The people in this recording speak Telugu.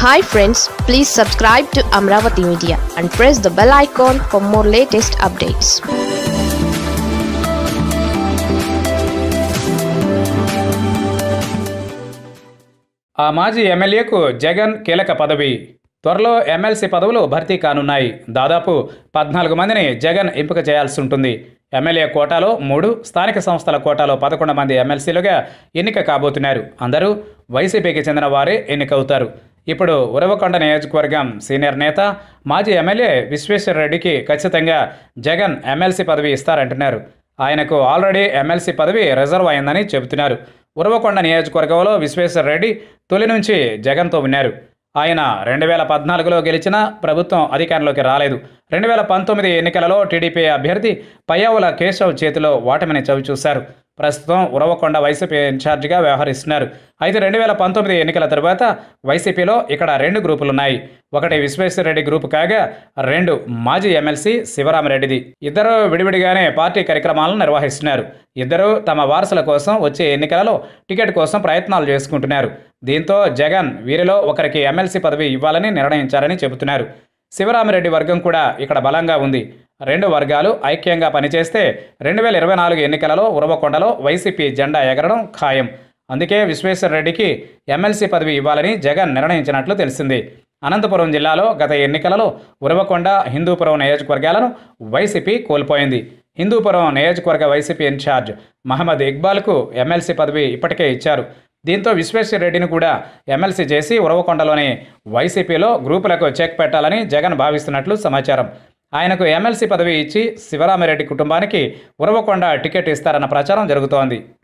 hi friends please subscribe to Amaravati media and press the bell icon for more latest updates ఆ మాజీ ఎమ్మెల్యేకు జగన్ కీలక పదవి త్వరలో ఎమ్మెల్సీ పదవులు భర్తీ కానున్నాయి దాదాపు పద్నాలుగు మందిని జగన్ ఎంపిక చేయాల్సి ఉంటుంది ఎమ్మెల్యే కోటాలో మూడు స్థానిక సంస్థల కోటాలో పదకొండు మంది ఎమ్మెల్సీలుగా ఎన్నిక కాబోతున్నారు అందరూ వైసీపీకి చెందిన వారే ఎన్నికవుతారు ఇప్పుడు ఉరవకొండ నియోజకవర్గం సీనియర్ నేత మాజీ ఎమ్మెల్యే విశ్వేశ్వరరెడ్డికి ఖచ్చితంగా జగన్ ఎమ్మెల్సీ పదవి ఇస్తారంటున్నారు ఆయనకు ఆల్రెడీ ఎమ్మెల్సీ పదవి రిజర్వ్ అయిందని చెబుతున్నారు ఉరవకొండ నియోజకవర్గంలో విశ్వేశ్వరరెడ్డి తొలి నుంచి జగన్తో ఉన్నారు ఆయన రెండు వేల పద్నాలుగులో గెలిచిన ప్రభుత్వం అధికారంలోకి రాలేదు రెండు వేల పంతొమ్మిది ఎన్నికలలో టీడీపీ అభ్యర్థి పయ్యావుల కేశవ్ చేతిలో ఓటమిని చవిచూశారు ప్రస్తుతం ఉరవకొండ వైసీపీ ఇన్ఛార్జిగా వ్యవహరిస్తున్నారు అయితే రెండు వేల పంతొమ్మిది ఎన్నికల తర్వాత వైసీపీలో ఇక్కడ రెండు గ్రూపులున్నాయి ఒకటి విశ్వేశ్వరరెడ్డి గ్రూపు కాగా రెండు మాజీ ఎమ్మెల్సీ శివరామరెడ్డిది ఇద్దరు విడివిడిగానే పార్టీ కార్యక్రమాలను నిర్వహిస్తున్నారు ఇద్దరు తమ వారసుల కోసం వచ్చే ఎన్నికలలో టికెట్ కోసం ప్రయత్నాలు చేసుకుంటున్నారు దీంతో జగన్ వీరిలో ఒకరికి ఎమ్మెల్సీ పదవి ఇవ్వాలని నిర్ణయించారని చెబుతున్నారు శివరామిరెడ్డి వర్గం కూడా ఇక్కడ బలంగా ఉంది రెండు వర్గాలు ఐక్యంగా పనిచేస్తే రెండు వేల ఇరవై నాలుగు ఎన్నికలలో ఉరవకొండలో వైసీపీ జెండా ఎగరడం ఖాయం అందుకే విశ్వేశ్వరరెడ్డికి ఎమ్మెల్సీ పదవి ఇవ్వాలని జగన్ నిర్ణయించినట్లు తెలిసింది అనంతపురం జిల్లాలో గత ఎన్నికలలో ఉరవకొండ హిందూపురం నియోజకవర్గాలను వైసీపీ కోల్పోయింది హిందూపురం నియోజకవర్గ వైసీపీ ఇన్ఛార్జ్ మహమ్మద్ ఇక్బాల్కు ఎమ్మెల్సీ పదవి ఇప్పటికే ఇచ్చారు దీంతో విశ్వేశ్వరరెడ్డిని కూడా ఎమ్మెల్సీ చేసి ఉరవకొండలోని వైసీపీలో గ్రూపులకు చెక్ పెట్టాలని జగన్ భావిస్తున్నట్లు సమాచారం ఆయనకు ఎమ్మెల్సీ పదవి ఇచ్చి శివరామిరెడ్డి కుటుంబానికి ఉరవకొండ టికెట్ ఇస్తారన్న ప్రచారం జరుగుతోంది